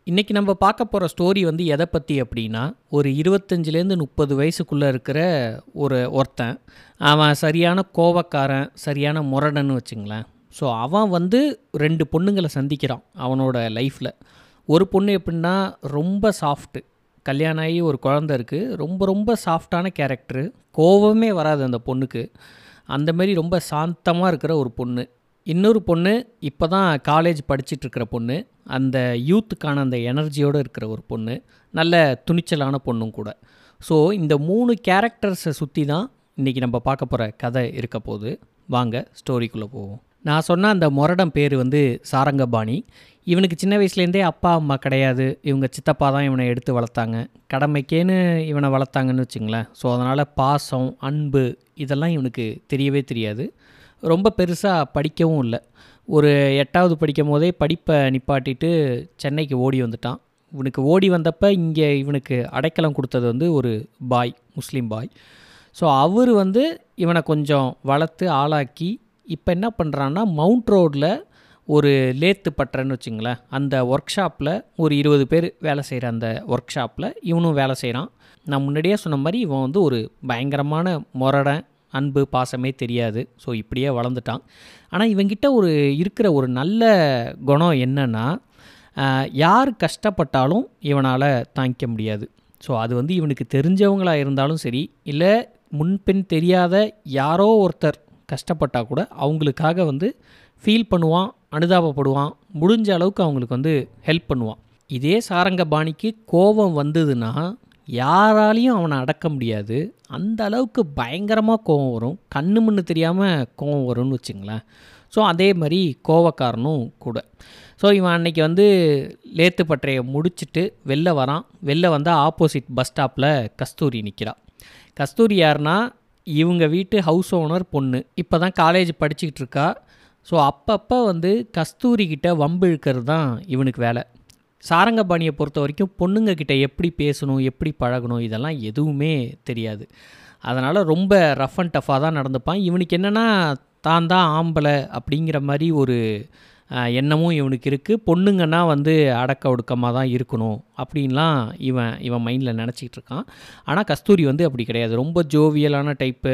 இன்றைக்கி நம்ம பார்க்க போகிற ஸ்டோரி வந்து எதை பற்றி அப்படின்னா ஒரு இருபத்தஞ்சிலேருந்து முப்பது வயசுக்குள்ளே இருக்கிற ஒரு ஒருத்தன் அவன் சரியான கோவக்காரன் சரியான முரடன்னு வச்சுங்களேன் ஸோ அவன் வந்து ரெண்டு பொண்ணுங்களை சந்திக்கிறான் அவனோட லைஃப்பில் ஒரு பொண்ணு எப்படின்னா ரொம்ப சாஃப்ட்டு கல்யாணம் ஆகி ஒரு குழந்த இருக்குது ரொம்ப ரொம்ப சாஃப்டான கேரக்டரு கோவமே வராது அந்த பொண்ணுக்கு அந்த மாதிரி ரொம்ப சாந்தமாக இருக்கிற ஒரு பொண்ணு இன்னொரு பொண்ணு இப்போ தான் காலேஜ் படிச்சுட்டு இருக்கிற பொண்ணு அந்த யூத்துக்கான அந்த எனர்ஜியோடு இருக்கிற ஒரு பொண்ணு நல்ல துணிச்சலான பொண்ணும் கூட ஸோ இந்த மூணு கேரக்டர்ஸை சுற்றி தான் இன்றைக்கி நம்ம பார்க்க போகிற கதை இருக்க போகுது வாங்க ஸ்டோரிக்குள்ளே போவோம் நான் சொன்ன அந்த முரடம் பேர் வந்து சாரங்கபாணி இவனுக்கு சின்ன வயசுலேருந்தே அப்பா அம்மா கிடையாது இவங்க சித்தப்பா தான் இவனை எடுத்து வளர்த்தாங்க கடமைக்கேன்னு இவனை வளர்த்தாங்கன்னு வச்சுங்களேன் ஸோ அதனால் பாசம் அன்பு இதெல்லாம் இவனுக்கு தெரியவே தெரியாது ரொம்ப பெருசாக படிக்கவும் இல்லை ஒரு எட்டாவது படிக்கும் போதே படிப்பை நிப்பாட்டிட்டு சென்னைக்கு ஓடி வந்துட்டான் இவனுக்கு ஓடி வந்தப்போ இங்கே இவனுக்கு அடைக்கலம் கொடுத்தது வந்து ஒரு பாய் முஸ்லீம் பாய் ஸோ அவர் வந்து இவனை கொஞ்சம் வளர்த்து ஆளாக்கி இப்போ என்ன பண்ணுறான்னா மவுண்ட் ரோடில் ஒரு லேத்து பட்டறன்னு வச்சுங்களேன் அந்த ஒர்க் ஷாப்பில் ஒரு இருபது பேர் வேலை செய்கிற அந்த ஒர்க் ஷாப்பில் இவனும் வேலை செய்கிறான் நான் முன்னாடியே சொன்ன மாதிரி இவன் வந்து ஒரு பயங்கரமான முரடன் அன்பு பாசமே தெரியாது ஸோ இப்படியே வளர்ந்துட்டான் ஆனால் இவங்கிட்ட ஒரு இருக்கிற ஒரு நல்ல குணம் என்னென்னா யார் கஷ்டப்பட்டாலும் இவனால் தாங்கிக்க முடியாது ஸோ அது வந்து இவனுக்கு தெரிஞ்சவங்களாக இருந்தாலும் சரி இல்லை முன்பின் தெரியாத யாரோ ஒருத்தர் கஷ்டப்பட்டால் கூட அவங்களுக்காக வந்து ஃபீல் பண்ணுவான் அனுதாபப்படுவான் முடிஞ்ச அளவுக்கு அவங்களுக்கு வந்து ஹெல்ப் பண்ணுவான் இதே சாரங்க பாணிக்கு கோபம் வந்ததுன்னா யாராலையும் அவனை அடக்க முடியாது அந்த அளவுக்கு பயங்கரமாக கோவம் வரும் கண்ணு முன்னு தெரியாமல் கோவம் வரும்னு வச்சுங்களேன் ஸோ அதே மாதிரி கோவக்காரனும் கூட ஸோ இவன் அன்னைக்கு வந்து லேத்து பட்டறையை முடிச்சுட்டு வெளில வரான் வெளில வந்தால் ஆப்போசிட் பஸ் ஸ்டாப்பில் கஸ்தூரி நிற்கிறான் கஸ்தூரி யாருன்னா இவங்க வீட்டு ஹவுஸ் ஓனர் பொண்ணு இப்போ தான் காலேஜ் படிச்சுக்கிட்டு இருக்கா ஸோ அப்பப்போ வந்து கஸ்தூரி கிட்ட வம்பு இழுக்கிறது தான் இவனுக்கு வேலை சாரங்கபாணியை பொறுத்த வரைக்கும் பொண்ணுங்க கிட்ட எப்படி பேசணும் எப்படி பழகணும் இதெல்லாம் எதுவுமே தெரியாது அதனால் ரொம்ப ரஃப் அண்ட் டஃப்பாக தான் நடந்துப்பான் இவனுக்கு என்னென்னா தான் தான் ஆம்பளை அப்படிங்கிற மாதிரி ஒரு எண்ணமும் இவனுக்கு இருக்குது பொண்ணுங்கன்னா வந்து அடக்க ஒடுக்கமாக தான் இருக்கணும் அப்படின்லாம் இவன் இவன் மைண்டில் நினச்சிக்கிட்டு இருக்கான் ஆனால் கஸ்தூரி வந்து அப்படி கிடையாது ரொம்ப ஜோவியலான டைப்பு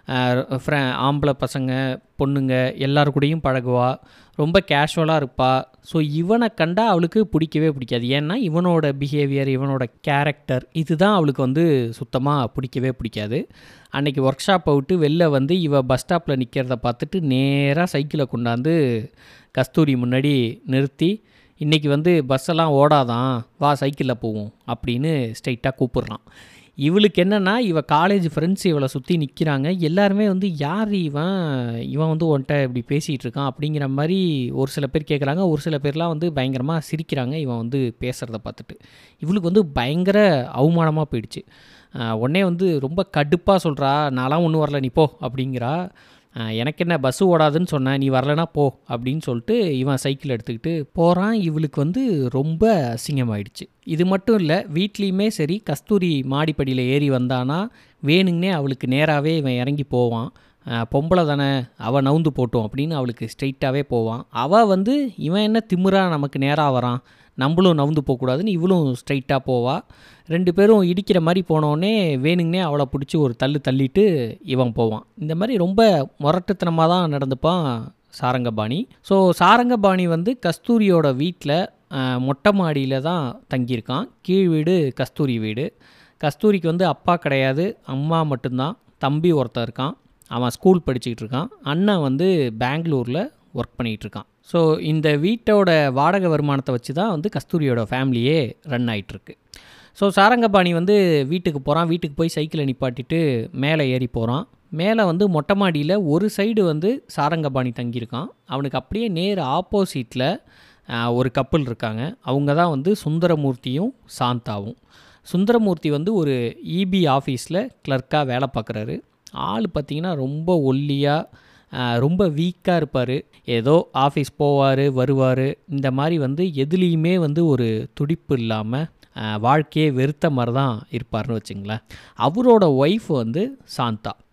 ஃப்ர ஆம்பளை பசங்க பொண்ணுங்க எல்லாரு கூடயும் பழகுவா ரொம்ப கேஷுவலாக இருப்பா ஸோ இவனை கண்டா அவளுக்கு பிடிக்கவே பிடிக்காது ஏன்னா இவனோட பிஹேவியர் இவனோட கேரக்டர் இதுதான் அவளுக்கு வந்து சுத்தமாக பிடிக்கவே பிடிக்காது அன்றைக்கி ஒர்க் ஷாப்பை விட்டு வெளில வந்து இவ பஸ் ஸ்டாப்பில் நிற்கிறத பார்த்துட்டு நேராக சைக்கிளை கொண்டாந்து கஸ்தூரி முன்னாடி நிறுத்தி இன்றைக்கி வந்து பஸ்ஸெல்லாம் ஓடாதான் வா சைக்கிளில் போவோம் அப்படின்னு ஸ்ட்ரைட்டாக கூப்பிட்றான் இவளுக்கு என்னென்னா இவ காலேஜ் ஃப்ரெண்ட்ஸ் இவளை சுற்றி நிற்கிறாங்க எல்லாருமே வந்து யார் இவன் இவன் வந்து உன்ட்ட இப்படி பேசிகிட்டு இருக்கான் அப்படிங்கிற மாதிரி ஒரு சில பேர் கேட்குறாங்க ஒரு சில பேர்லாம் வந்து பயங்கரமாக சிரிக்கிறாங்க இவன் வந்து பேசுகிறத பார்த்துட்டு இவளுக்கு வந்து பயங்கர அவமானமாக போயிடுச்சு உடனே வந்து ரொம்ப கடுப்பாக சொல்கிறா நான்லாம் ஒன்றும் வரல நீ போ அப்படிங்கிறா எனக்கு என்ன பஸ்ஸு ஓடாதுன்னு சொன்னேன் நீ வரலனா போ அப்படின்னு சொல்லிட்டு இவன் சைக்கிள் எடுத்துக்கிட்டு போகிறான் இவளுக்கு வந்து ரொம்ப அசிங்கமாயிடுச்சு இது மட்டும் இல்லை வீட்லேயுமே சரி கஸ்தூரி மாடிப்படியில் ஏறி வந்தானா வேணுங்கனே அவளுக்கு நேராகவே இவன் இறங்கி போவான் பொம்பளை தானே அவள் நவுந்து போட்டோம் அப்படின்னு அவளுக்கு ஸ்ட்ரெயிட்டாகவே போவான் அவள் வந்து இவன் என்ன திமுறா நமக்கு நேராக வரான் நம்மளும் நவுந்து போகக்கூடாதுன்னு இவளும் ஸ்ட்ரைட்டாக போவா ரெண்டு பேரும் இடிக்கிற மாதிரி போனோடனே வேணுங்கனே அவளை பிடிச்சி ஒரு தள்ளு தள்ளிட்டு இவன் போவான் இந்த மாதிரி ரொம்ப முரட்டுத்தனமாக தான் நடந்துப்பான் சாரங்கபாணி ஸோ சாரங்கபாணி வந்து கஸ்தூரியோட வீட்டில் மொட்டை மாடியில் தான் தங்கியிருக்கான் கீழ் வீடு கஸ்தூரி வீடு கஸ்தூரிக்கு வந்து அப்பா கிடையாது அம்மா மட்டும்தான் தம்பி ஒருத்தன் இருக்கான் அவன் ஸ்கூல் படிச்சுக்கிட்டு இருக்கான் அண்ணன் வந்து பெங்களூரில் ஒர்க் பண்ணிகிட்டு இருக்கான் ஸோ இந்த வீட்டோட வாடகை வருமானத்தை வச்சு தான் வந்து கஸ்தூரியோட ஃபேமிலியே ரன் ஆகிட்டுருக்கு ஸோ சாரங்கபாணி வந்து வீட்டுக்கு போகிறான் வீட்டுக்கு போய் சைக்கிளை நிப்பாட்டிட்டு மேலே ஏறி போகிறான் மேலே வந்து மொட்டை மாடியில் ஒரு சைடு வந்து சாரங்கபாணி தங்கியிருக்கான் அவனுக்கு அப்படியே நேர் ஆப்போசிட்டில் ஒரு கப்பல் இருக்காங்க அவங்க தான் வந்து சுந்தரமூர்த்தியும் சாந்தாவும் சுந்தரமூர்த்தி வந்து ஒரு இபி ஆஃபீஸில் கிளர்க்காக வேலை பார்க்குறாரு ஆள் பார்த்திங்கன்னா ரொம்ப ஒல்லியாக ரொம்ப வீக்காக இருப்பார் ஏதோ ஆஃபீஸ் போவார் வருவார் இந்த மாதிரி வந்து எதுலேயுமே வந்து ஒரு துடிப்பு இல்லாமல் வாழ்க்கையே வெறுத்த மாதிரி தான் இருப்பார்னு வச்சுங்களேன் அவரோட ஒய்ஃப் வந்து சாந்தா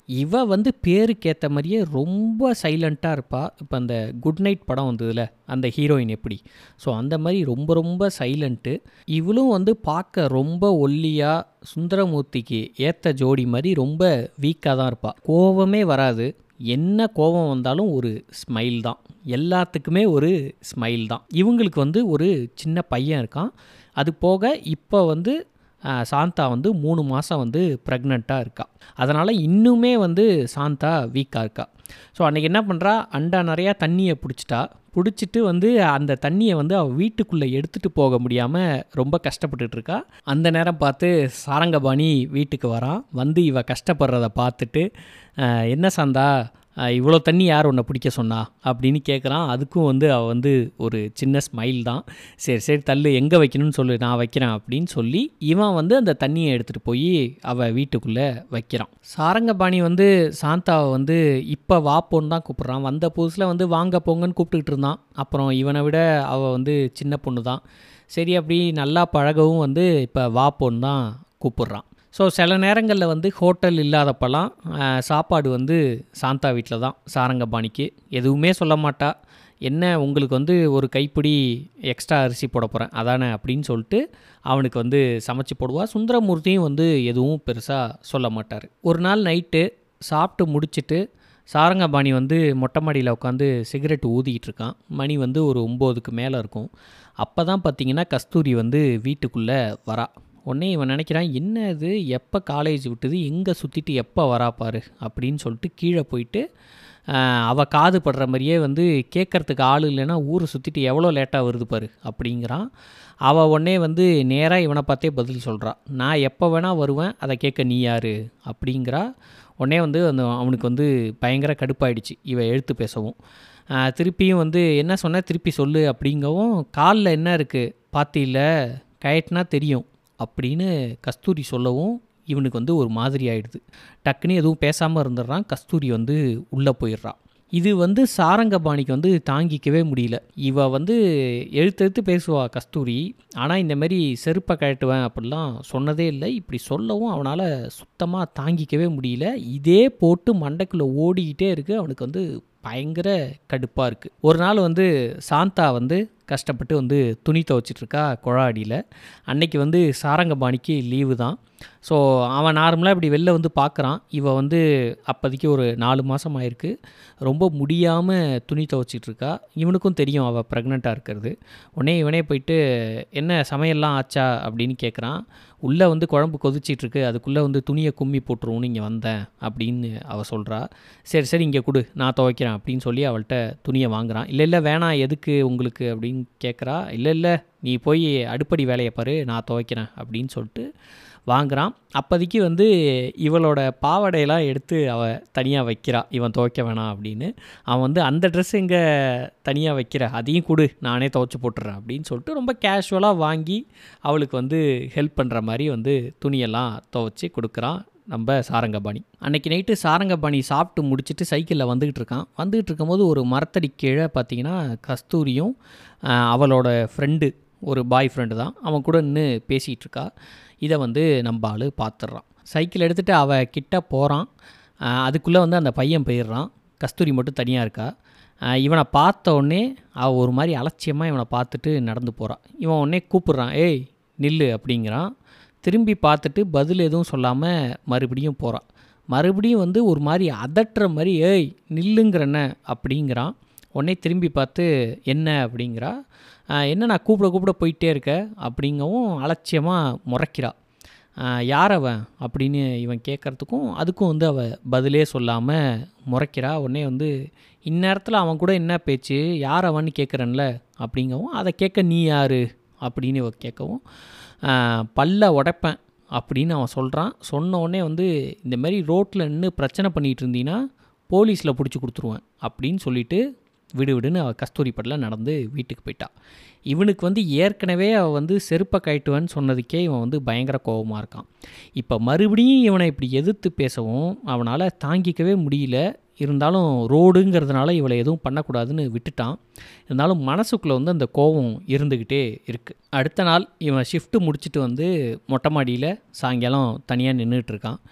இவ வந்து பேருக்கு ஏற்ற மாதிரியே ரொம்ப சைலண்ட்டாக இருப்பாள் இப்போ அந்த குட் நைட் படம் வந்ததுல அந்த ஹீரோயின் எப்படி ஸோ அந்த மாதிரி ரொம்ப ரொம்ப சைலண்ட்டு இவளும் வந்து பார்க்க ரொம்ப ஒல்லியாக சுந்தரமூர்த்திக்கு ஏற்ற ஜோடி மாதிரி ரொம்ப வீக்காக தான் இருப்பாள் கோவமே வராது என்ன கோபம் வந்தாலும் ஒரு ஸ்மைல் தான் எல்லாத்துக்குமே ஒரு ஸ்மைல் தான் இவங்களுக்கு வந்து ஒரு சின்ன பையன் இருக்கான் அது போக இப்போ வந்து ஆஹ், சாந்தா வந்து மூணு மாதம் வந்து ப்ரெக்னெண்ட்டாக இருக்கா அதனால் இன்னுமே வந்து சாந்தா வீக்காக இருக்கா ஸோ அன்றைக்கி என்ன பண்ணுறா அண்டா நிறையா தண்ணியை பிடிச்சிட்டா பிடிச்சிட்டு வந்து அந்த தண்ணியை வந்து அவள் வீட்டுக்குள்ளே எடுத்துகிட்டு போக முடியாமல் ரொம்ப கஷ்டப்பட்டுட்டு இருக்கா அந்த நேரம் பார்த்து சாரங்கபாணி வீட்டுக்கு வரான் வந்து இவ கஷ்டப்படுறத பார்த்துட்டு "ஆஹ், என்ன சாந்தா ஆஹ், இவ்வளோ தண்ணி யார் உன்னை பிடிக்க சொன்னா அப்படின்னு கேட்குறான் அதுக்கும் வந்து அவள் வந்து ஒரு சின்ன ஸ்மைல் தான் சரி சரி தள்ளு எங்கே வைக்கணும்னு சொல்லு நான் வைக்கிறேன் அப்படின்னு சொல்லி இவன் வந்து அந்த தண்ணியை எடுத்துகிட்டு போய் அவள் வீட்டுக்குள்ளே வைக்கிறான் சாரங்கபாணி வந்து சாந்தாவை வந்து இப்போ வாப்போன்னு தான் கூப்பிட்றான் வந்த புதுசில் வந்து வாங்க போங்கன்னு கூப்பிட்டுக்கிட்டு இருந்தான் அப்புறம் இவனை விட அவள் வந்து சின்ன பொண்ணு தான் சரி அப்படி நல்லா பழகவும் வந்து இப்போ வாப்போன்னு தான் கூப்பிட்றான் ஸோ சில நேரங்களில் வந்து ஹோட்டல் இல்லாதப்பெல்லாம் ஆஹ், சாப்பாடு வந்து சாந்தா வீட்டில் தான் சாரங்கபாணிக்கு எதுவுமே சொல்ல மாட்டா என்ன உங்களுக்கு வந்து ஒரு கைப்பிடி எக்ஸ்ட்ரா அரிசி போட போகிறேன் அதானே அப்படின்னு சொல்லிட்டு அவனுக்கு வந்து சமைச்சு போடுவா சுந்தரமூர்த்தியும் வந்து எதுவும் பெருசாக சொல்ல மாட்டார் ஒரு நாள் நைட்டு சாப்பிட்டு முடிச்சிட்டு சாரங்கபாணி வந்து மொட்டை மாடியில் உட்காந்து சிகரெட் ஊதிக்கிட்டு இருக்கான் மணி வந்து ஒரு ஒம்போதுக்கு மேலே இருக்கும் அப்போ தான் பார்த்தீங்கன்னா கஸ்தூரி வந்து வீட்டுக்குள்ளே வரா உடனே இவன் நினைக்கிறான் என்ன இது எப்போ காலேஜ் விட்டுது எங்கே சுற்றிட்டு எப்போ வரா பாரு அப்படின்னு சொல்லிட்டு கீழே போயிட்டு ஆஹ், அவ காது படுற மாதிரியே வந்து கேட்கறதுக்கு ஆள் இல்லைன்னா ஊரை சுற்றிட்டு எவ்வளோ லேட்டாக வருது பாரு அப்படிங்கிறான் அவள் உடனே வந்து நேராக இவனை பார்த்தே பதில் சொல்கிறா நான் எப்போ வேணால் வருவேன் அதை கேட்க நீ யார் அப்படிங்கிறா உடனே வந்து அந்த அவனுக்கு வந்து பயங்கர கடுப்பாயிடுச்சு இவ எழுத்து பேசவும் ஆஹ், திருப்பியும் வந்து என்ன சொன்ன திருப்பி சொல்லு அப்படிங்கவும் காலில் என்ன இருக்குது பாத்தியில் கயட்னா தெரியும் அப்படின்னு கஸ்தூரி சொல்லவும் இவனுக்கு வந்து ஒரு மாதிரி ஆயிடுது டக்குன்னு எதுவும் பேசாமல் இருந்துடுறான் கஸ்தூரி வந்து உள்ளே போயிடுறான் இது வந்து சாரங்கபாணிக்கு வந்து தாங்கிக்கவே முடியல இவ வந்து எழுத்து எழுத்து பேசுவா கஸ்தூரி ஆனால் இந்த மாதிரி செருப்பை கழட்டுவேன் அப்படிலாம் சொன்னதே இல்லை இப்படி சொல்லவும் அவனால் சுத்தமாக தாங்கிக்கவே முடியல இதே போட்டு மண்டைக்குள்ளே ஓடிக்கிட்டே இருக்குது அவனுக்கு வந்து பயங்கர கடுப்பாக இருக்குது ஒரு நாள் வந்து சாந்தா வந்து கஷ்டப்பட்டு வந்து துணி துவைச்சிட்ருக்கா குழாடியில் அன்னைக்கு வந்து சாரங்கபாணிக்கு லீவு தான் ஸோ அவன் நார்மலாக இப்படி வெளில வந்து பார்க்குறான் இவ வந்து அப்போதைக்கு ஒரு நாலு மாதம் ஆயிருக்கு ரொம்ப முடியாமல் துணி துவைச்சிட்டு இருக்கா இவனுக்கும் தெரியும் அவள் ப்ரெக்னெண்ட்டாக இருக்கிறது உடனே இவனே போயிட்டு என்ன சமையல்லாம் ஆச்சா அப்படின்னு கேட்குறான் உள்ளே வந்து குழம்பு கொதிச்சிட்டு இருக்கு அதுக்குள்ளே வந்து துணியை கும்மி போட்டுருவோன்னு இங்கே வந்தேன் அப்படின்னு அவள் சொல்கிறா சரி சரி இங்கே கொடு நான் துவைக்கிறேன் அப்படின்னு சொல்லி அவள்கிட்ட துணியை வாங்குறான் இல்லை இல்லை வேணாம் எதுக்கு உங்களுக்கு அப்படின்னு கேட்குறா இல்லை இல்லை நீ போய் அடுப்படி வேலையை பாரு நான் துவைக்கிறேன் அப்படின்னு சொல்லிட்டு வாங்குறான் அப்போதைக்கு வந்து இவளோட பாவாடையெல்லாம் எடுத்து அவள் தனியாக வைக்கிறா இவன் துவைக்க வேணாம் அப்படின்னு அவன் வந்து அந்த ட்ரெஸ் எங்கே தனியாக வைக்கிற அதையும் கொடு நானே துவைச்சி போட்டுறேன் அப்படின்னு சொல்லிட்டு ரொம்ப கேஷுவலாக வாங்கி அவளுக்கு வந்து ஹெல்ப் பண்ணுற மாதிரி வந்து துணியெல்லாம் துவைச்சி கொடுக்குறான் நம்ம சாரங்கபாணி அன்னைக்கு நைட்டு சாரங்கபாணி சாப்பிட்டு முடிச்சுட்டு சைக்கிளில் வந்துக்கிட்டு இருக்கான் வந்துக்கிட்டு இருக்கும்போது ஒரு மரத்தடி கீழே பார்த்தீங்கன்னா கஸ்தூரியும் ஆஹ், அவளோட ஃப்ரெண்டு ஒரு பாய் ஃப்ரெண்டு தான் அவன் கூட நின்று பேசிகிட்டு இருக்கா இதை வந்து நம்ம ஆள் பார்த்துட்றான் சைக்கிள் எடுத்துகிட்டு அவ கிட்ட போகிறான் அதுக்குள்ளே வந்து அந்த பையன் போயிடுறான் கஸ்தூரி மட்டும் தனியாக இருக்கா ஆஹ், இவனை பார்த்த உடனே அவள் ஒரு மாதிரி அலட்சியமாக இவனை பார்த்துட்டு நடந்து போகிறான் இவன் உடனே கூப்பிட்றான் ஏய் நில்லு அப்படிங்கிறான் திரும்பி பார்த்துட்டு பதில் எதுவும் சொல்லாமல் மறுபடியும் போகிறான் மறுபடியும் வந்து ஒரு மாதிரி அதட்டுற மாதிரி ஏய் நில்லுங்கிறன அப்படிங்கிறான் உடனே திரும்பி பார்த்து என்ன அப்படிங்கிறா ஆஹ், என்ன நான் கூப்பிட கூப்பிட போயிட்டே இருக்க அப்படிங்கவும் அலட்சியமாக முறைக்கிறா ஆஹ், யார் அவன் அப்படின்னு இவன் கேட்குறதுக்கும் அதுக்கும் வந்து அவள் பதிலே சொல்லாமல் முறைக்கிறா உடனே வந்து இந்நேரத்தில் அவன் கூட என்ன பேச்சு யார் அவன்னு கேட்குறேன்ல அப்படிங்கவும் அதை கேட்க நீ யார் அப்படின்னு இவ கேட்கவும் ஆஹ், பல்ல உடைப்பேன் அப்படின்னு அவன் சொல்கிறான் சொன்ன உடனே வந்து இந்த மாதிரி ரோட்டில் நின்று பிரச்சனை பண்ணிகிட்டு இருந்தீங்கன்னா போலீஸில் பிடிச்சி கொடுத்துருவேன் அப்படின்னு சொல்லிட்டு விடு விடுன்னு அவள் கஸ்தூரி பட்டில் நடந்து வீட்டுக்கு போயிட்டா இவனுக்கு வந்து ஏற்கனவே அவள் வந்து செருப்பை கட்டுவேன்னு சொன்னதுக்கே இவன் வந்து பயங்கர கோபமாக இருக்கான் இப்போ மறுபடியும் இவனை இப்படி எதிர்த்து பேசவும் அவனால் தாங்கிக்கவே முடியல இருந்தாலும் ரோடுங்கிறதுனால இவளை எதுவும் பண்ணக்கூடாதுன்னு விட்டுட்டான் இருந்தாலும் மனசுக்குள்ளே வந்து அந்த கோபம் இருந்துக்கிட்டே இருக்குது அடுத்த நாள் இவன் ஷிஃப்ட்டு முடிச்சுட்டு வந்து மொட்டை மாடியில் சாயங்காலம் தனியாக நின்றுட்டு இருக்கான்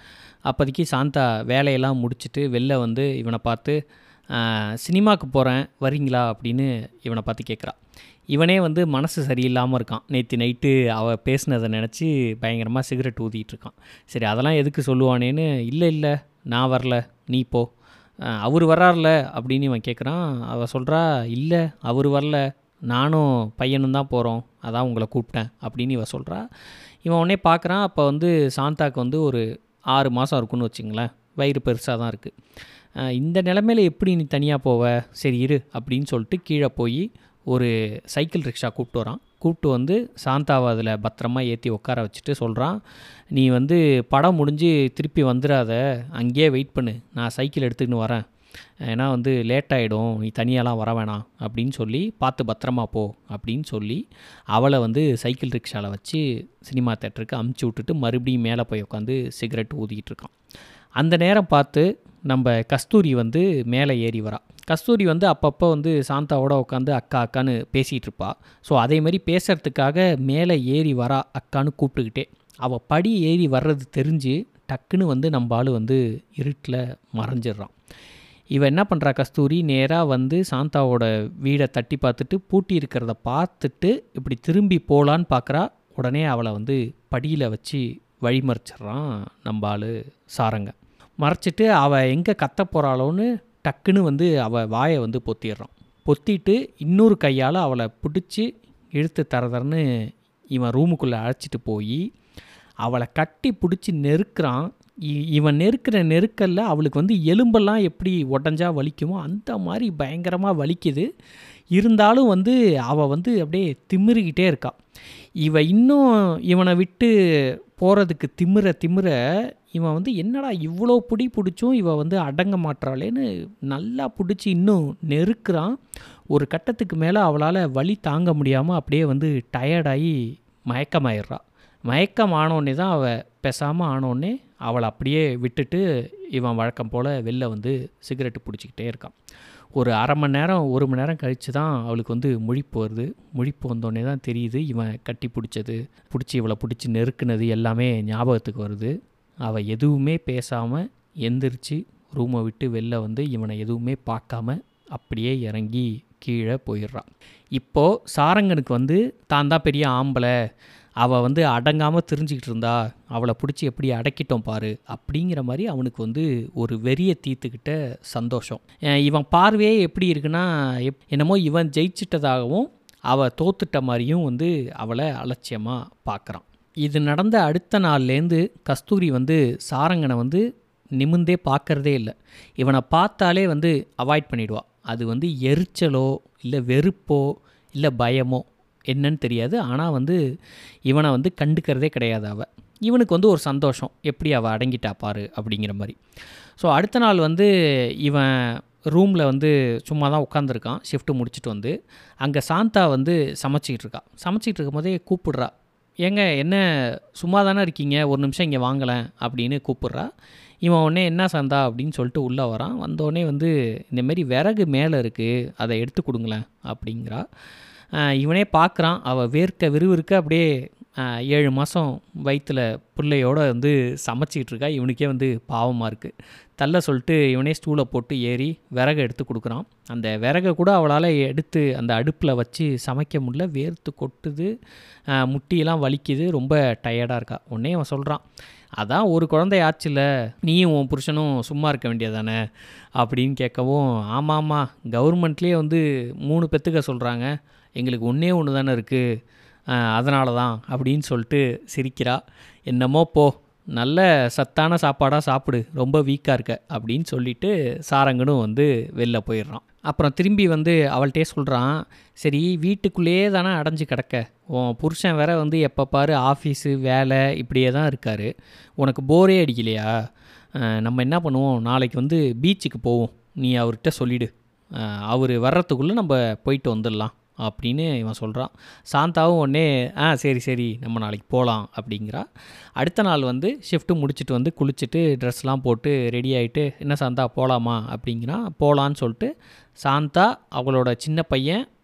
அப்போதைக்கு சாந்தா வேலையெல்லாம் முடிச்சுட்டு வெளில வந்து இவனை பார்த்து சினிமாவுக்கு போகிறேன் வரீங்களா அப்படின்னு இவனை பார்த்து கேட்குறா இவனே வந்து மனசு சரியில்லாமல் இருக்கான் நேற்று நைட்டு அவள் பேசினதை நினச்சி பயங்கரமாக சிகரெட் ஊதிட்டு இருக்கான் சரி அதெல்லாம் எதுக்கு சொல்லுவானேன்னு இல்லை இல்லை நான் வரல நீ போ அவர் வர்றார்ல அப்படின்னு இவன் கேட்குறான் அவள் சொல்கிறா இல்லை அவர் வரல நானும் பையனும் தான் போகிறோம் அதான் உங்களை கூப்பிட்டேன் அப்படின்னு இவன் சொல்கிறா இவன் உடனே பார்க்குறான் அப்போ வந்து சாந்தாக்கு வந்து ஒரு ஆறு மாதம் இருக்குன்னு வச்சுங்களேன் வயிறு பெருசாக தான் இருக்குது இந்த நிலமையில எப்படி நீ தனியாக போவ சரி இரு அப்படின்னு சொல்லிட்டு கீழே போய் ஒரு சைக்கிள் ரிக்ஷா கூப்பிட்டு வரான் கூப்பிட்டு வந்து சாந்தாவை அதில் பத்திரமா ஏற்றி உட்கார வச்சுட்டு சொல்கிறான் நீ வந்து படம் முடிஞ்சு திருப்பி வந்துடாத அங்கேயே வெயிட் பண்ணு நான் சைக்கிள் எடுத்துக்கின்னு வரேன் ஏன்னா வந்து லேட் ஆகிடும் நீ தனியாலாம் வர வேணாம் அப்படின்னு சொல்லி பார்த்து பத்திரமா போ அப்படின்னு சொல்லி அவளை வந்து சைக்கிள் ரிக்ஷாவில் வச்சு சினிமா தேட்டருக்கு அமுச்சு விட்டுட்டு மறுபடியும் மேலே போய் உட்காந்து சிகரெட் ஊதிக்கிட்டு இருக்கான் அந்த நேரம் பார்த்து நம்ம கஸ்தூரி வந்து மேலே ஏறி வரா கஸ்தூரி வந்து அப்பப்போ வந்து சாந்தாவோட உட்காந்து அக்கா அக்கான்னு பேசிகிட்டு இருப்பா ஸோ அதே மாதிரி பேசுகிறதுக்காக மேலே ஏறி வரா அக்கான்னு கூப்பிட்டுக்கிட்டே அவள் படி ஏறி வர்றது தெரிஞ்சு டக்குன்னு வந்து நம்ம ஆள் வந்து இருட்டில் மறைஞ்சிடுறான் இவன் என்ன பண்ணுறா கஸ்தூரி நேராக வந்து சாந்தாவோட வீடை தட்டி பார்த்துட்டு பூட்டி இருக்கிறத பார்த்துட்டு இப்படி திரும்பி போகலான்னு பார்க்குறா உடனே அவளை வந்து படியில் வச்சு வழிமறிச்சிட்றான் நம்ம ஆள் சாரங்க மறைச்சிட்டு அவள் எங்கே கத்த போகிறாளோன்னு டக்குன்னு வந்து அவள் வாயை வந்து பொத்திடுறான் பொத்திட்டு இன்னொரு கையால் அவளை பிடிச்சி இழுத்து தரதரன்னு இவன் ரூமுக்குள்ளே அழைச்சிட்டு போய் அவளை கட்டி பிடிச்சி நெருக்கிறான் இ- இவன் நெருக்கிற நெருக்கல்ல அவளுக்கு வந்து எலும்பெல்லாம் எப்படி உடஞ்சா வலிக்குமோ அந்த மாதிரி பயங்கரமாக வலிக்குது இருந்தாலும் வந்து அவள் வந்து அப்படியே திமிருகிட்டே இருக்கா இவ இன்னும் இவனை விட்டு போகிறதுக்கு திமிர திமிர இவன் வந்து என்னடா இவ்வளோ பிடி பிடிச்சும் இவ வந்து அடங்க மாட்றாளேன்னு நல்லா பிடிச்சி இன்னும் நெருக்கிறான் ஒரு கட்டத்துக்கு மேலே அவளால் வலி தாங்க முடியாமல் அப்படியே வந்து டயர்டாகி மயக்கமாயிடுறா மயக்கம் ஆனோடனே தான் அவள் பேசாமல் ஆனோடனே அவளை அப்படியே விட்டுட்டு இவன் வழக்கம் போல் வெளில வந்து சிகரெட்டு பிடிச்சிக்கிட்டே இருக்கான் ஒரு அரை மணி நேரம் ஒரு மணி நேரம் கழித்து தான் அவளுக்கு வந்து முழிப்பு வருது முழிப்பு வந்தோடனே தான் தெரியுது இவன் கட்டி பிடிச்சது பிடிச்சி இவளை பிடிச்சி நெருக்குனது எல்லாமே ஞாபகத்துக்கு வருது அவள் எதுவுமே பேசாமல் எந்திரிச்சு ரூமை விட்டு வெளில வந்து இவனை எதுவுமே பார்க்காம அப்படியே இறங்கி கீழே போயிடுறான் இப்போது சாரங்கனுக்கு வந்து தான் தான் பெரிய ஆம்பளை அவள் வந்து அடங்காமல் தெரிஞ்சுக்கிட்டு இருந்தா அவளை பிடிச்சி எப்படி அடக்கிட்டோம் பாரு அப்படிங்கிற மாதிரி அவனுக்கு வந்து ஒரு வெறியை தீர்த்துக்கிட்ட சந்தோஷம் அஹ் இவன் பார்வையே எப்படி இருக்குன்னா எப் என்னமோ இவன் ஜெயிச்சிட்டதாகவும் அவள் தோத்துட்ட மாதிரியும் வந்து அவளை அலட்சியமாக பார்க்குறான் இது நடந்த அடுத்த நாள்லேருந்து கஸ்தூரி வந்து சாரங்கனை வந்து நிமிந்தே பார்க்கறதே இல்லை இவனை பார்த்தாலே வந்து அவாய்ட் பண்ணிடுவா அது வந்து எரிச்சலோ இல்லை வெறுப்போ இல்லை பயமோ என்னன்னு தெரியாது ஆனால் வந்து இவனை வந்து கண்டுக்கிறதே கிடையாது அவள் இவனுக்கு வந்து ஒரு சந்தோஷம் எப்படி அவள் அடங்கிட்டா பாரு அப்படிங்கிற மாதிரி ஸோ அடுத்த நாள் வந்து இவன் ரூமில் வந்து சும்மா தான் உட்காந்துருக்கான் ஷிஃப்ட்டு முடிச்சுட்டு வந்து அங்கே சாந்தா வந்து சமைச்சிக்கிட்டு இருக்கா சமைச்சிக்கிட்டு இருக்கும்போதே கூப்பிடுறா ஏங்க என்ன சும்மா தானே இருக்கீங்க ஒரு நிமிஷம் இங்கே வாங்கலேன் அப்படின்னு கூப்பிட்றா இவன் உடனே என்ன சந்தா அப்படின்னு சொல்லிட்டு உள்ளே வரான் வந்தோடனே வந்து இந்தமாரி விறகு மேலே இருக்குது அதை எடுத்து கொடுங்களேன் அப்படிங்கிறா ஆஹ் இவனே பார்க்குறான் அவள் வேர்க்க விறுவிறுக்க அப்படியே ஆஹ் ஏழு மாதம் வயிற்றில் பிள்ளையோட வந்து சமைச்சிக்கிட்டு இருக்கா இவனுக்கே வந்து பாவமாக இருக்குது தள்ள சொல்லிட்டு இவனே ஸ்டூலை போட்டு ஏறி விறகு எடுத்து கொடுக்குறான் அந்த விறகை கூட அவளால் எடுத்து அந்த அடுப்பில் வச்சு சமைக்க முடியல வேர்த்து கொட்டுது ஆஹ் முட்டியெல்லாம் வலிக்குது ரொம்ப டயர்டாக இருக்கா உடனே அவன் சொல்கிறான் அதான் ஒரு குழந்தை ஆச்சுல நீயும் உன் புருஷனும் சும்மா இருக்க வேண்டியதானே அப்படின்னு கேட்கவும் ஆமாம் ஆமாம் கவர்மெண்ட்லேயே வந்து மூணு பெற்றுக்க சொல்கிறாங்க எங்களுக்கு ஒன்றே ஒன்று தானே இருக்குது அதனால தான் அப்படின்னு சொல்லிட்டு சிரிக்கிறா என்னமோ போ நல்ல சத்தான சாப்பாடாக சாப்பிடு ரொம்ப வீக்காக இருக்க அப்படின்னு சொல்லிட்டு சாரங்கனும் வந்து வெளில போயிடுறான் அப்புறம் திரும்பி வந்து அவள்கிட்டே சொல்கிறான் சரி வீட்டுக்குள்ளேயே தானே அடைஞ்சு கிடக்க உன் புருஷன் வேற வந்து எப்போ பாரு ஆஃபீஸு வேலை இப்படியே தான் இருக்கார் உனக்கு போரே அடிக்கலையா அஹ் நம்ம என்ன பண்ணுவோம் நாளைக்கு வந்து பீச்சுக்கு போவோம் நீ அவர்கிட்ட சொல்லிடு அவர் வர்றதுக்குள்ளே நம்ம போயிட்டு வந்துடலாம் அப்படின்னு இவன் சொல்கிறான் சாந்தாவும் உடனே ஆ சரி சரி நம்ம நாளைக்கு போகலாம் அப்படிங்கிறா அடுத்த நாள் வந்து ஷிஃப்ட்டு முடிச்சுட்டு வந்து குளிச்சுட்டு ட்ரெஸ்லாம் போட்டு ரெடி ஆகிட்டு என்ன சாந்தா போகலாமா அப்படிங்கிறான் போகலான்னு சொல்லிட்டு சாந்தா அவளோட சின்ன பையன்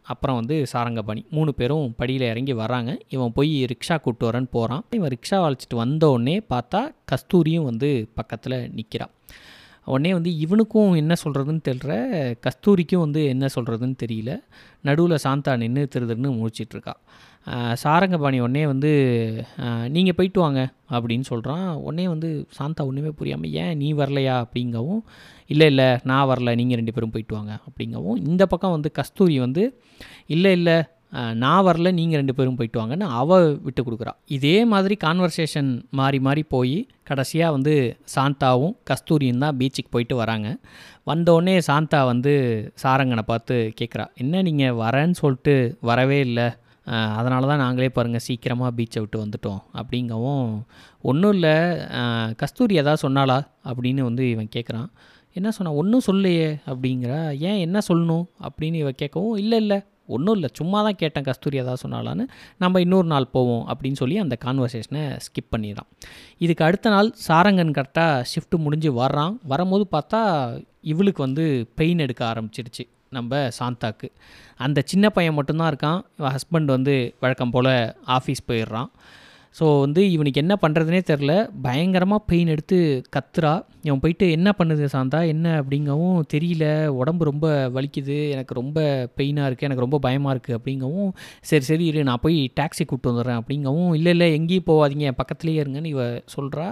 அப்புறம் வந்து சாரங்கபாணி மூணு பேரும் படியில் இறங்கி வராங்க இவன் போய் ரிக்ஷா கூப்பிட்டு வரேன்னு போகிறான் இவன் ரிக்ஷா அழைச்சிட்டு வந்த உடனே பார்த்தா கஸ்தூரியும் வந்து பக்கத்தில் நிற்கிறான் உடனே வந்து இவனுக்கும் என்ன சொல்கிறதுன்னு தெரியல கஸ்தூரிக்கும் வந்து என்ன சொல்கிறதுன்னு தெரியல நடுவில் சாந்தா நின்று திருதுன்னு முழிச்சிட்ருக்கா சாரங்கபாணி உடனே வந்து நீங்கள் போயிட்டு வாங்க அப்படின்னு சொல்கிறான் உடனே வந்து சாந்தா ஒன்றுமே புரியாமல் ஏன் நீ வரலையா அப்படிங்கவும் இல்லை இல்லை நான் வரல நீங்கள் ரெண்டு பேரும் போயிட்டு வாங்க அப்படிங்கவும் இந்த பக்கம் வந்து கஸ்தூரி வந்து இல்லை இல்லை அஹ், நான் வரல நீங்கள் ரெண்டு பேரும் போயிட்டு வாங்கன்னு அவ விட்டு கொடுக்குறா இதே மாதிரி கான்வர்சேஷன் மாறி மாறி போய் கடைசியாக வந்து சாந்தாவும் கஸ்தூரியும் தான் பீச்சுக்கு போயிட்டு வராங்க வந்தோடனே சாந்தா வந்து சாரங்கனை பார்த்து கேட்குறா என்ன நீங்கள் வரேன்னு சொல்லிட்டு வரவே இல்லை அதனால தான் நாங்களே பாருங்கள் சீக்கிரமாக பீச்சை விட்டு வந்துட்டோம் அப்படிங்கவும் ஒன்றும் இல்லை கஸ்தூரி எதாவது சொன்னாளா அப்படின்னு வந்து இவன் கேட்குறான் என்ன சொன்னா ஒன்றும் சொல்லையே அப்படிங்கிறா ஏன் என்ன சொல்லணும் அப்படின்னு இவன் கேட்கவும் இல்லை இல்லை ஒன்றும் இல்லை சும்மா தான் கேட்டேன் கஸ்தூரி ஏதாவது சொன்னாலான்னு நம்ம இன்னொரு நாள் போவோம் அப்படின்னு சொல்லி அந்த கான்வர்சேஷனை ஸ்கிப் பண்ணிடுறான் இதுக்கு அடுத்த நாள் சாரங்கன் கரெக்டாக ஷிஃப்ட் முடிஞ்சு வர்றான் வரும்போது பார்த்தா இவளுக்கு வந்து பெயின் எடுக்க ஆரம்பிச்சிடுச்சு நம்ம சாந்தாக்கு அந்த சின்ன பையன் மட்டும்தான் இருக்கான் இவன் ஹஸ்பண்ட் வந்து வழக்கம் போல் ஆஃபீஸ் போயிடுறான் ஸோ வந்து இவனுக்கு என்ன பண்ணுறதுனே தெரில பயங்கரமாக பெயின் எடுத்து கத்துறா இவன் போயிட்டு என்ன பண்ணுது சாந்தா என்ன அப்படிங்கவும் தெரியல உடம்பு ரொம்ப வலிக்குது எனக்கு ரொம்ப பெயினாக இருக்குது எனக்கு ரொம்ப பயமாக இருக்குது அப்படிங்கவும் சரி சரி இரு நான் போய் டாக்ஸி கூப்பிட்டு வந்துடுறேன் அப்படிங்கவும் இல்லை இல்லை எங்கேயும் போகாதீங்க பக்கத்துலேயே இருங்கன்னு இவ சொல்கிறா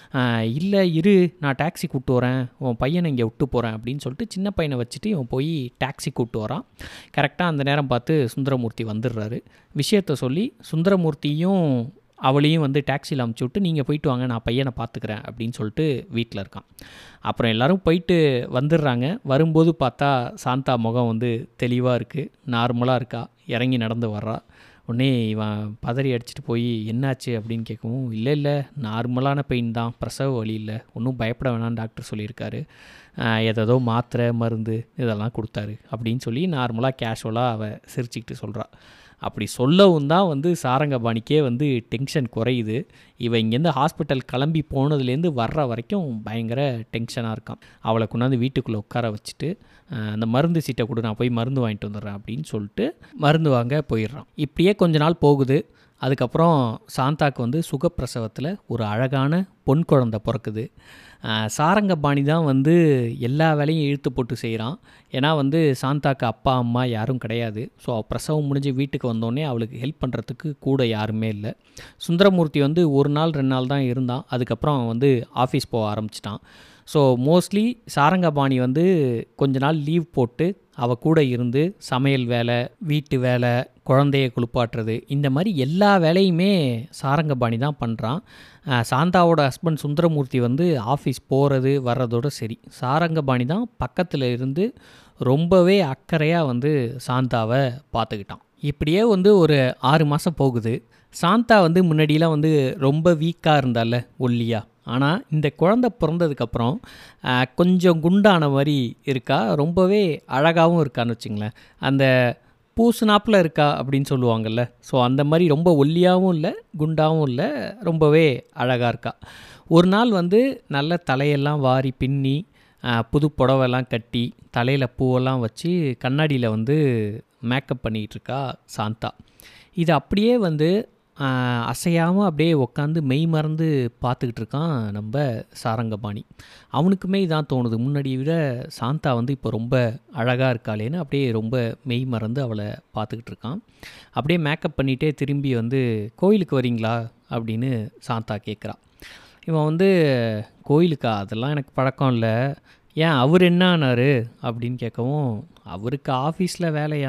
இல்லை இரு நான் டாக்ஸி கூப்பிட்டு வரேன் உன் பையனை இங்கே விட்டு போகிறேன் அப்படின்னு சொல்லிட்டு சின்ன பையனை வச்சுட்டு இவன் போய் டாக்ஸி கூப்பிட்டு வரான் கரெக்டாக அந்த நேரம் பார்த்து சுந்தரமூர்த்தி வந்துடுறாரு விஷயத்த சொல்லி சுந்தரமூர்த்தியும் அவளையும் வந்து டாக்ஸியில் அமுச்சு விட்டு நீங்கள் போயிட்டு வாங்க நான் பையனை பார்த்துக்கிறேன் அப்படின்னு சொல்லிட்டு வீட்டில் இருக்கான் அப்புறம் எல்லாரும் போயிட்டு வந்துடுறாங்க வரும்போது பார்த்தா சாந்தா முகம் வந்து தெளிவாக இருக்குது நார்மலாக இருக்கா இறங்கி நடந்து வர்றா உடனே இவன் பதறி அடிச்சிட்டு போய் என்னாச்சு அப்படின்னு கேட்கவும் இல்லை இல்லை நார்மலான பெயின் தான் பிரசவ வலி இல்லை ஒன்றும் பயப்பட வேணாம்னு டாக்டர் சொல்லியிருக்காரு ஆஹ் ஏதேதோ மாத்திரை மருந்து இதெல்லாம் கொடுத்தாரு அப்படின்னு சொல்லி நார்மலாக கேஷுவலாக அவள் சிரிச்சுக்கிட்டு சொல்கிறா அப்படி சொல்லவும் தான் வந்து சாரங்கபாணிக்கே வந்து டென்ஷன் குறையுது இவன் இங்கேருந்து ஹாஸ்பிட்டல் கிளம்பி போனதுலேருந்து வர்ற வரைக்கும் பயங்கர டென்ஷனாக இருக்கான் அவளை கொண்டாந்து வீட்டுக்குள்ளே உட்கார வச்சுட்டு ஆஹ், அந்த மருந்து சீட்டை கொடு நான் போய் மருந்து வாங்கிட்டு வந்துடுறேன் அப்படின்னு சொல்லிட்டு மருந்து வாங்க போயிடுறான் இப்படியே கொஞ்ச நாள் போகுது அதுக்கப்புறம் சாந்தாக்கு வந்து சுகப்பிரசவத்தில் ஒரு அழகான பொன் குழந்தை பிறக்குது ஆஹ், சாரங்கபாணி தான் வந்து எல்லா வேலையும் இழுத்து போட்டு செய்கிறான் ஏன்னா வந்து சாந்தாக்கு அப்பா அம்மா யாரும் கிடையாது ஸோ பிரசவம் முடிஞ்சு வீட்டுக்கு வந்தோடனே அவளுக்கு ஹெல்ப் பண்ணுறதுக்கு கூட யாருமே இல்லை சுந்தரமூர்த்தி வந்து ஒரு நாள் ரெண்டு நாள் தான் இருந்தான் அதுக்கப்புறம் அவன் வந்து ஆஃபீஸ் போக ஆரம்பிச்சிட்டான் ஸோ மோஸ்ட்லி சாரங்கபாணி வந்து கொஞ்ச நாள் லீவ் போட்டு அவள் கூட இருந்து சமையல் வேலை வீட்டு வேலை குழந்தைய குளிப்பாட்டுறது இந்த மாதிரி எல்லா வேலையுமே சாரங்கபாணி தான் பண்ணுறான் சாந்தாவோட ஹஸ்பண்ட் சுந்தரமூர்த்தி வந்து ஆஃபீஸ் போகிறது வர்றதோட சரி சாரங்கபாணி தான் பக்கத்தில் இருந்து ரொம்பவே அக்கறையாக வந்து சாந்தாவை பார்த்துக்கிட்டான் இப்படியே வந்து ஒரு ஆறு மாதம் போகுது சாந்தா வந்து முன்னாடியெலாம் வந்து ரொம்ப வீக்காக இருந்தால ஒல்லியா ஆனால் இந்த குழந்த பிறந்ததுக்கப்புறம் ஆஹ், கொஞ்சம் குண்டான மாதிரி இருக்கா ரொம்பவே அழகாகவும் இருக்கான்னு வச்சுங்களேன் அந்த பூசுனாப்பில் இருக்கா அப்படின்னு சொல்லுவாங்கல்ல ஸோ அந்த மாதிரி ரொம்ப ஒல்லியாகவும் இல்லை குண்டாகவும் இல்லை ரொம்பவே அழகாக இருக்கா ஒரு நாள் வந்து நல்ல தலையெல்லாம் வாரி பின்னி ஆஹ், புது புடவெல்லாம் கட்டி தலையில் பூவெல்லாம் வச்சு கண்ணாடியில் வந்து மேக்கப் பண்ணிகிட்டு இருக்கா சாந்தா இது அப்படியே வந்து அசையாமல் அப்படியே உட்காந்து மெய் மறந்து பார்த்துக்கிட்டு இருக்கான் நம்ம சாரங்கபாணி அவனுக்குமே இதான் தோணுது முன்னாடியை விட சாந்தா வந்து இப்போ ரொம்ப அழகாக இருக்காளேன்னு அப்படியே ரொம்ப மெய் மறந்து அவளை பார்த்துக்கிட்டு இருக்கான் அப்படியே மேக்கப் பண்ணிகிட்டே திரும்பி வந்து கோயிலுக்கு வரீங்களா அப்படின்னு சாந்தா கேட்குறா இவன் வந்து கோயிலுக்கா அதெல்லாம் எனக்கு பழக்கம் இல்லை ஏன் அவர் என்ன ஆனார் அப்படின்னு கேட்கவும் அவருக்கு ஆஃபீஸில் வேலையா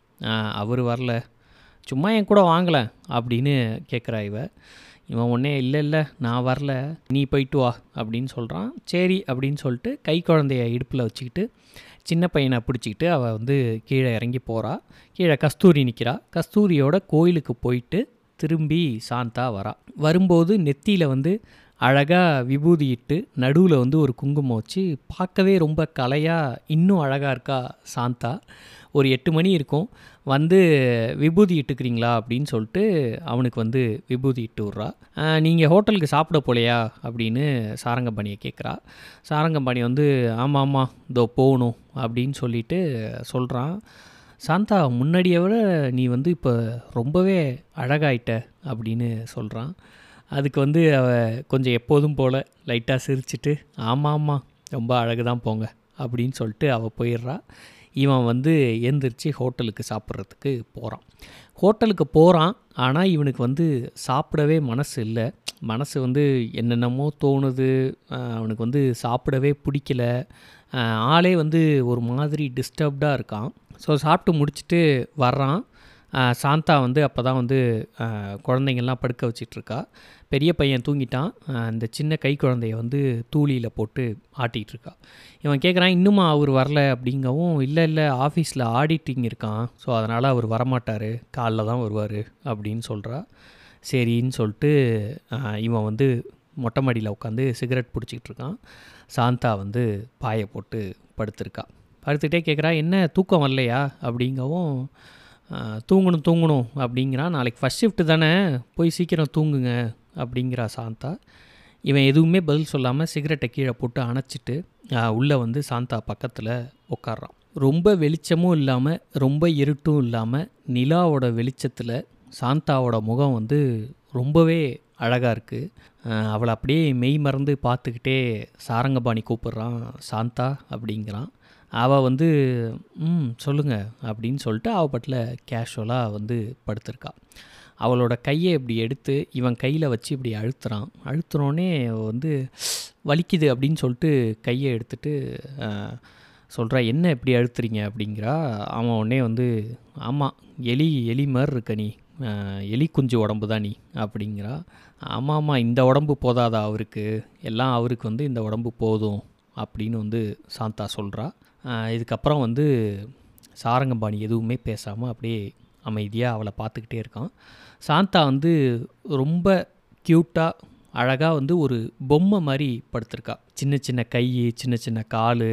அவர் வரல சும்மா என் கூட வாங்கல அப்படின்னு கேட்குறா இவ இவன் உடனே இல்லை இல்லை நான் வரல நீ போயிட்டு வா அப்படின்னு சொல்கிறான் சரி அப்படின்னு சொல்லிட்டு கை குழந்தைய இடுப்பில் வச்சுக்கிட்டு சின்ன பையனை பிடிச்சிக்கிட்டு அவள் வந்து கீழே இறங்கி போகிறா கீழே கஸ்தூரி நிற்கிறா கஸ்தூரியோட கோயிலுக்கு போயிட்டு திரும்பி சாந்தா வரா வரும்போது நெத்தியில் வந்து அழகாக விபூதி இட்டு நடுவில் வந்து ஒரு குங்குமம் வச்சு பார்க்கவே ரொம்ப கலையாக இன்னும் அழகாக இருக்கா சாந்தா ஒரு எட்டு மணி இருக்கும் வந்து விபூதி இட்டுக்கிறீங்களா அப்படின்னு சொல்லிட்டு அவனுக்கு வந்து விபூதி இட்டு விட்றா நீங்கள் ஹோட்டலுக்கு சாப்பிட போலையா அப்படின்னு சாரங்கபாணியை கேட்குறா சாரங்கபாணி வந்து ஆமாம் ஆமாம் இதோ போகணும் அப்படின்னு சொல்லிட்டு சொல்கிறான் சாந்தா முன்னாடியை விட நீ வந்து இப்போ ரொம்பவே அழகாயிட்ட அப்படின்னு சொல்கிறான் அதுக்கு வந்து அவ கொஞ்சம் எப்போதும் போல் லைட்டாக சிரிச்சிட்டு ஆமாம் ஆமாம் ரொம்ப அழகு தான் போங்க அப்படின்னு சொல்லிட்டு அவள் போயிடுறா இவன் வந்து எந்திரிச்சு ஹோட்டலுக்கு சாப்பிட்றதுக்கு போகிறான் ஹோட்டலுக்கு போகிறான் ஆனால் இவனுக்கு வந்து சாப்பிடவே மனசு இல்லை மனசு வந்து என்னென்னமோ தோணுது ஆஹ் அவனுக்கு வந்து சாப்பிடவே பிடிக்கல ஆஹ் ஆளே வந்து ஒரு மாதிரி டிஸ்டர்ப்டாக இருக்கான் ஸோ சாப்பிட்டு முடிச்சுட்டு வர்றான் ஆஹ் சாந்தா வந்து அப்போ தான் வந்து ஆஹ் குழந்தைங்கள்லாம் படுக்க வச்சிட்ருக்கா பெரிய பையன் தூங்கிட்டான் ஆஹ் இந்த சின்ன கை குழந்தைய வந்து தூளியில் போட்டு ஆட்டிகிட்டு இருக்கா இவன் கேட்குறான் இன்னுமா அவர் வரல அப்படிங்கவும் இல்லை இல்லை ஆஃபீஸில் ஆடிட்டிங் இருக்கான் ஸோ அதனால் அவர் வரமாட்டார் காலைல தான் வருவார் அப்படின்னு சொல்கிறா சரின்னு சொல்லிட்டு ஆஹ் இவன் வந்து மொட்டை மாடியில் உட்காந்து சிகரெட் பிடிச்சிக்கிட்டு இருக்கான் சாந்தா வந்து பாயை போட்டு படுத்திருக்கா படுத்துக்கிட்டே கேட்குறா என்ன தூக்கம் வரலையா அப்படிங்கவும் ஆஹ் தூங்கணும் தூங்கணும் அப்படிங்கிறான் நாளைக்கு ஃபஸ்ட் ஷிஃப்ட் தானே போய் சீக்கிரம் தூங்குங்க அப்படிங்கிறா சாந்தா இவன் எதுவுமே பதில் சொல்லாமல் சிகரெட்டை கீழே போட்டு அணைச்சிட்டு உள்ளே வந்து சாந்தா பக்கத்தில் உட்கார்றான் ரொம்ப வெளிச்சமும் இல்லாமல் ரொம்ப இருட்டும் இல்லாமல் நிலாவோட வெளிச்சத்தில் சாந்தாவோட முகம் வந்து ரொம்பவே அழகாக இருக்குது அவளை அப்படியே மெய் மறந்து பார்த்துக்கிட்டே சாரங்கபாணி கூப்பிட்றான் சாந்தா அப்படிங்கிறான் அவள் வந்து ம் சொல்லுங்கள் அப்படின்னு சொல்லிட்டு அவள் பட்டில் கேஷுவலாக வந்து படுத்திருக்கா அவளோட கையை இப்படி எடுத்து இவன் கையில் வச்சு இப்படி அழுத்துறான் அழுத்துனோடனே வந்து வலிக்குது அப்படின்னு சொல்லிட்டு கையை எடுத்துட்டு சொல்கிறா என்ன இப்படி அழுத்துறீங்க அப்படிங்கிறா அவன் உடனே வந்து ஆமாம் எலி எலி மாதிரி இருக்க நீ அஹ், எலி குஞ்சு உடம்பு தான் நீ அப்படிங்கிறா ஆமாம் ஆமாம் இந்த உடம்பு போதாதா அவருக்கு எல்லாம் அவருக்கு வந்து இந்த உடம்பு போதும் அப்படின்னு வந்து சாந்தா சொல்கிறா இதுக்கப்புறம் வந்து சாரங்கபாணி எதுவுமே பேசாமல் அப்படியே அமைதியாக அவளை பார்த்துக்கிட்டே இருக்கான் சாந்தா வந்து ரொம்ப க்யூட்டாக அழகாக வந்து ஒரு பொம்மை மாதிரி படுத்திருக்கா சின்ன சின்ன கை சின்ன சின்ன கால்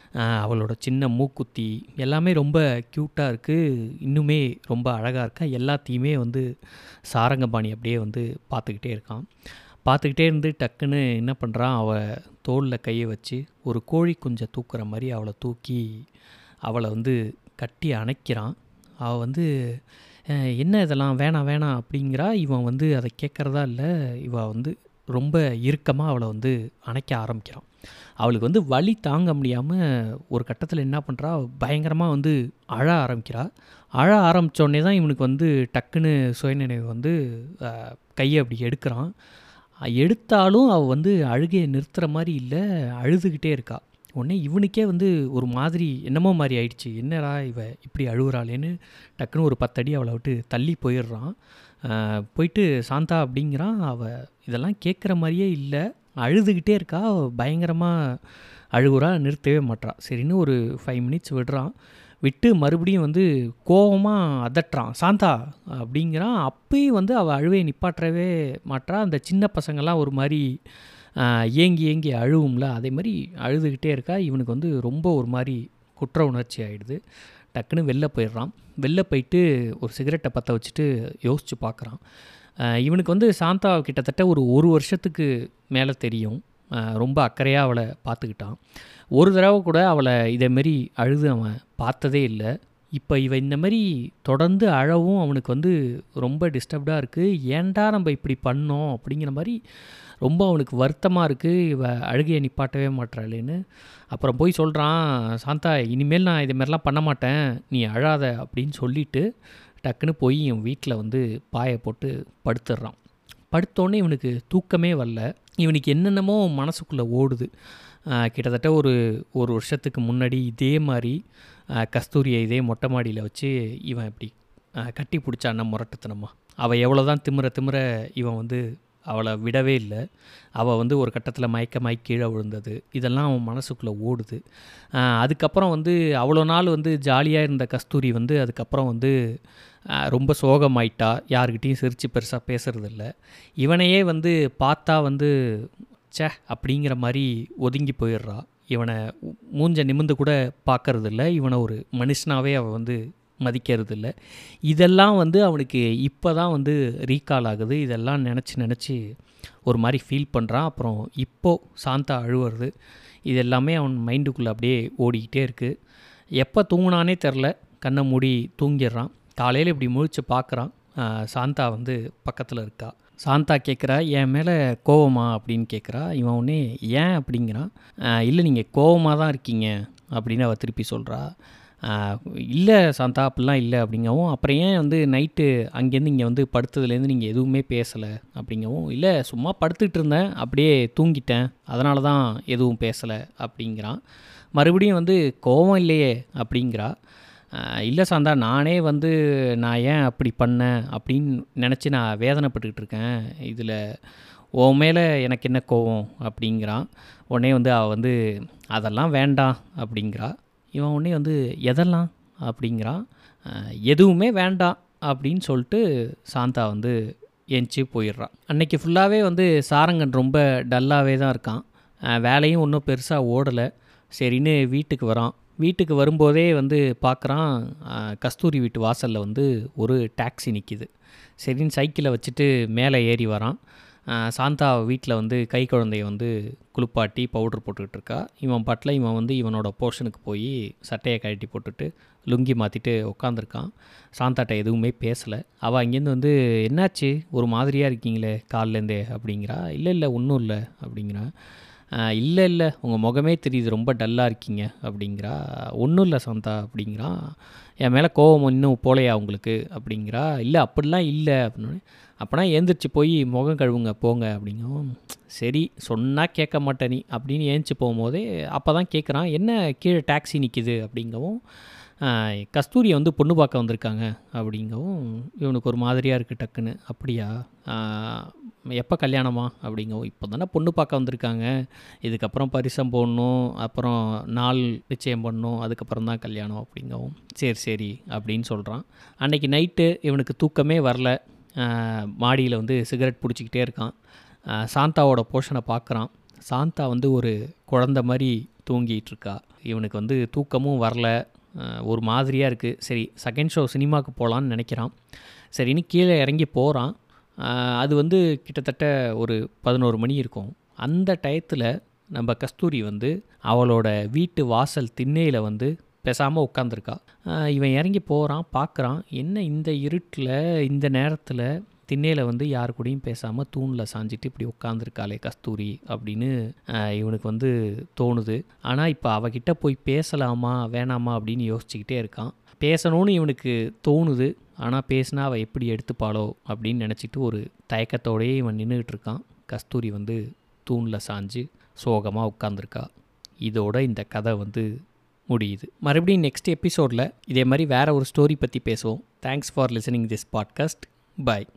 அவளோட சின்ன மூக்குத்தி எல்லாமே ரொம்ப க்யூட்டாக இருக்குது இன்னுமே ரொம்ப அழகாக இருக்கா எல்லாத்தையுமே வந்து சாரங்கபாணி அப்படியே வந்து பார்த்துக்கிட்டே இருக்கான் பார்த்துக்கிட்டே இருந்து டக்குன்னு என்ன பண்ணுறான் அவள் தோளில் கையை வச்சு ஒரு கோழி குஞ்சை தூக்குற மாதிரி அவளை தூக்கி அவளை வந்து கட்டி அணைக்கிறான் அவள் வந்து "அஹ், என்ன இதெல்லாம் வேணாம் வேணாம் அப்படிங்கிறா இவன் வந்து அதை கேட்குறதா இல்லை இவள் வந்து ரொம்ப இறுக்கமாக அவளை வந்து அணைக்க ஆரம்பிக்கிறான் அவளுக்கு வந்து வலி தாங்க முடியாமல் ஒரு கட்டத்தில் என்ன பண்ணுறா பயங்கரமாக வந்து அழ ஆரம்பிக்கிறா அழ ஆரம்பித்தோடனே தான் இவனுக்கு வந்து டக்குன்னு சுயநினைவு வந்து அஹ், கையை அப்படி எடுக்கிறான் அஹ், எடுத்தாலும் அவள் வந்து அழுகையை நிறுத்துகிற மாதிரி இல்லை அழுதுகிட்டே இருக்கா உடனே இவனுக்கே வந்து ஒரு மாதிரி என்னமோ மாதிரி ஆயிடுச்சு என்னடா இவ இப்படி அழுகுறாளேன்னு டக்குன்னு ஒரு பத்தடி அவளை விட்டு தள்ளி போயிடுறான் ஆஹ் போயிட்டு சாந்தா அப்படிங்கிறான் அவள் இதெல்லாம் கேட்குற மாதிரியே இல்லை அழுதுகிட்டே இருக்கா அவ பயங்கரமாக அழுகுறா நிறுத்தவே மாட்றா சரின்னு ஒரு ஃபைவ் மினிட்ஸ் விடுறான் விட்டு மறுபடியும் வந்து கோவமாக அதட்டுறான் சாந்தா அப்படிங்கிறான் அப்பயும் வந்து அவள் அழுவையை நிப்பாட்டவே மாட்றா அந்த சின்ன பசங்கள்லாம் ஒரு மாதிரி ஆஹ், ஏங்கி ஏங்கி அழுவும்ல அதே மாதிரி அழுதுகிட்டே இருக்கா இவனுக்கு வந்து ரொம்ப ஒரு மாதிரி குற்ற உணர்ச்சி ஆகிடுது டக்குன்னு வெளில போயிடுறான் வெளில போயிட்டு ஒரு சிகரெட்டை பற்ற வச்சுட்டு யோசித்து பார்க்குறான் ஆஹ், இவனுக்கு வந்து சாந்தா கிட்டத்தட்ட ஒரு ஒரு வருஷத்துக்கு மேலே தெரியும் ஆஹ், ரொம்ப அக்கறையாக அவளை பார்த்துக்கிட்டான் ஒரு தடவை கூட அவளை இதேமாரி அழுது அவன் பார்த்ததே இல்லை இப்போ இவ இந்த மாதிரி தொடர்ந்து அழவும் அவனுக்கு வந்து ரொம்ப டிஸ்டர்ப்டாக இருக்குது ஏன்டா நம்ம இப்படி பண்ணோம் அப்படிங்கிற மாதிரி ரொம்ப அவனுக்கு வருத்தமாக இருக்குது இவ அழுகையை நிப்பாட்டவே மாட்டாளேன்னு அப்புறம் போய் சொல்கிறான் சாந்தா இனிமேல் நான் இது மாதிரிலாம் பண்ண மாட்டேன் நீ அழாத அப்படின்னு சொல்லிட்டு டக்குன்னு போய் என் வீட்டில் வந்து பாயை போட்டு படுத்துடுறான் படுத்தோடனே இவனுக்கு தூக்கமே வரல இவனுக்கு என்னென்னமோ மனசுக்குள்ளே ஓடுது ஆஹ் கிட்டத்தட்ட ஒரு ஒரு வருஷத்துக்கு முன்னாடி இதே மாதிரி ஆஹ் கஸ்தூரியை இதே மொட்டை மாடியில் வச்சு இவன் இப்படி ஆஹ் கட்டி பிடிச்சான்னா முரட்டுத்தனமா அவள் எவ்வளோ தான் திமிர திமிர இவன் வந்து அவளை விடவே இல்லை அவள் வந்து ஒரு கட்டத்தில் மயக்கமாய் கீழே விழுந்தது இதெல்லாம் அவன் மனசுக்குள்ளே ஓடுது ஆஹ் அதுக்கப்புறம் வந்து அவ்வளோ நாள் வந்து ஜாலியாக இருந்த கஸ்தூரி வந்து அதுக்கப்புறம் வந்து ஆஹ் ரொம்ப சோகமாயிட்டா யாருக்கிட்டேயும் சிரித்து பெருசாக பேசுறதில்ல இவனையே வந்து பார்த்தா வந்து ச்சே அப்படிங்கிற மாதிரி ஒதுங்கி போயிடுறா இவனை உ- மூஞ்ச நிமிந்து கூட பார்க்கறதில்ல இவனை ஒரு மனுஷனாவே அவள் வந்து மதிக்கிறது இல்ல இதெல்லாம் வந்து அவனுக்கு இப்போ தான் வந்து ரீகால் ஆகுது இதெல்லாம் நினச்சி நினச்சி ஒரு மாதிரி ஃபீல் பண்ணுறான் அப்புறம் இப்போ சாந்தா அழுவுறது இது எல்லாமே அவன் மைண்டுக்குள்ளே அப்படியே ஓடிக்கிட்டே இருக்குது எப்போ தூங்குனானே தெரில கண்ணை மூடி தூங்கிடுறான் காலையில் இப்படி முழிச்சு பார்க்குறான் சாந்தா வந்து பக்கத்தில் இருக்கா சாந்தா கேட்குறா என் மேலே கோவமா அப்படின்னு கேட்குறா இவன் உடனே ஏன் அப்படிங்கிறான் இல்லை நீங்கள் கோவமாக தான் இருக்கீங்க அப்படின்னு அவள் திருப்பி சொல்கிறா இல்லை சாந்தா அப்படிலாம் இல்லை அப்படிங்கவும் அப்புறம் ஏன் வந்து நைட்டு அங்கேருந்து இங்கே வந்து படுத்ததுலேருந்து நீங்கள் எதுவுமே பேசலை அப்படிங்கவும் இல்லை சும்மா படுத்துக்கிட்டு இருந்தேன் அப்படியே தூங்கிட்டேன் அதனால தான் எதுவும் பேசலை அப்படிங்கிறான் மறுபடியும் வந்து கோவம் இல்லையே அப்படிங்கிறா ஆஹ் இல்லை சாந்தா நானே வந்து நான் ஏன் அப்படி பண்ணேன் அப்படின்னு நினச்சி நான் வேதனைப்பட்டுக்கிட்டு இருக்கேன் இதில் உன் மேலே எனக்கு என்ன கோவம் அப்படிங்கிறான் உடனே வந்து அவள் வந்து அதெல்லாம் வேண்டாம் அப்படிங்கிறா இவன் உடனே வந்து எதெல்லாம் அப்படிங்கிறான் ஆஹ் எதுவுமே வேண்டாம் அப்படின்னு சொல்லிட்டு சாந்தா வந்து எஞ்சி போயிடுறான் அன்னைக்கு ஃபுல்லாகவே வந்து சாரங்கன் ரொம்ப டல்லாகவே தான் இருக்கான் ஆஹ் வேலையும் ஒன்றும் பெருசாக ஓடலை சரின்னு வீட்டுக்கு வரான் வீட்டுக்கு வரும்போதே வந்து பார்க்குறான் ஆஹ் கஸ்தூரி வீட்டு வாசலில் வந்து ஒரு டாக்ஸி நிற்கிது சரின்னு சைக்கிளை வச்சுட்டு மேலே ஏறி வரான் ஆஹ் சாந்தா வீட்டில் வந்து கை குழந்தைய வந்து குளிப்பாட்டி பவுட்ரு போட்டுக்கிட்டு இருக்கா இவன் பட்டில் இவன் வந்து இவனோட போர்ஷனுக்கு போய் சட்டையை கழட்டி போட்டுட்டு லுங்கி மாற்றிட்டு உட்காந்துருக்கான் சாந்தாட்ட எதுவுமே பேசலை அவள் அங்கேருந்து வந்து என்னாச்சு ஒரு மாதிரியாக இருக்கீங்களே காலிலேருந்தே அப்படிங்கிறா இல்லை இல்லை ஒன்றும் இல்லை அப்படிங்கிறா இல்லை இல்லை உங்கள் முகமே தெரியுது ரொம்ப டல்லாக இருக்கீங்க அப்படிங்கிறா ஒன்றும் இல்லை சாந்தா அப்படிங்கிறான் என் மேலே கோவம் இன்னும் போலையா உங்களுக்கு அப்படிங்கிறா இல்லை அப்படிலாம் இல்லை அப்படின்னு அப்போனா ஏந்திரிச்சு போய் முகம் கழுவுங்க போங்க அப்படிங்கவும் சரி சொன்னால் கேட்க மாட்டே நீ அப்படின்னு ஏந்திச்சு போகும்போதே அப்போ தான் கேட்குறான் என்ன கீழே டாக்ஸி நிற்கிது அப்படிங்கவும் ஆஹ், கஸ்தூரியை வந்து பொண்ணு பார்க்க வந்திருக்காங்க அப்படிங்கவும் இவனுக்கு ஒரு மாதிரியாக இருக்குது டக்குன்னு அப்படியா எப்போ கல்யாணமா அப்படிங்கவும் இப்போ தானே பொண்ணு பார்க்க வந்திருக்காங்க இதுக்கப்புறம் பரிசம் போடணும் அப்புறம் நாள் நிச்சயம் பண்ணணும் அதுக்கப்புறம் தான் கல்யாணம் அப்படிங்கவும் சரி சரி அப்படின்னு சொல்கிறான் அன்னைக்கு நைட்டு இவனுக்கு தூக்கமே வரல மாடியில் வந்து சிகரெட் பிடிச்சிக்கிட்டே இருக்கான் ஆஹ், சாந்தாவோட போர்ஷனை பார்க்குறான் சாந்தா வந்து ஒரு குழந்த மாதிரி தூங்கிட்டு இருக்கா இவனுக்கு வந்து தூக்கமும் வரல ஆஹ், ஒரு மாதிரியாக இருக்குது சரி செகண்ட் ஷோ சினிமாவுக்கு போகலான்னு நினைக்கிறான் சரின்னு கீழே இறங்கி போகிறான் அது வந்து கிட்டத்தட்ட ஒரு பதினோரு மணி இருக்கும் அந்த டயத்தில் நம்ம கஸ்தூரி வந்து அவளோட வீட்டு வாசல் திண்ணையில் வந்து பேசாமல் உட்காந்துருக்கா இவன் இறங்கி போகிறான் பார்க்குறான் என்ன இந்த இருட்டில் இந்த நேரத்தில் திண்ணையில் வந்து யார் கூடயும் பேசாமல் தூணில் சாஞ்சிட்டு இப்படி உட்காந்துருக்காளே கஸ்தூரி அப்படின்னு ஆஹ், இவனுக்கு வந்து தோணுது ஆனால் இப்போ அவகிட்ட போய் பேசலாமா வேணாமா அப்படின்னு யோசிச்சுக்கிட்டே இருக்கான் பேசணும்னு இவனுக்கு தோணுது ஆனால் பேசினா அவள் எப்படி எடுத்துப்பாளோ அப்படின்னு நினச்சிட்டு ஒரு தயக்கத்தோடயே இவன் நின்றுக்கிட்டு இருக்கான் கஸ்தூரி வந்து தூணில் சாஞ்சு சோகமாக உட்காந்துருக்கா இதோட இந்த கதை வந்து முடியுது மறுபடியும் நெக்ஸ்ட் எபிசோடில் இதே மாதிரி வேறு ஒரு ஸ்டோரி பற்றி பேசுவோம் thanks for listening this podcast by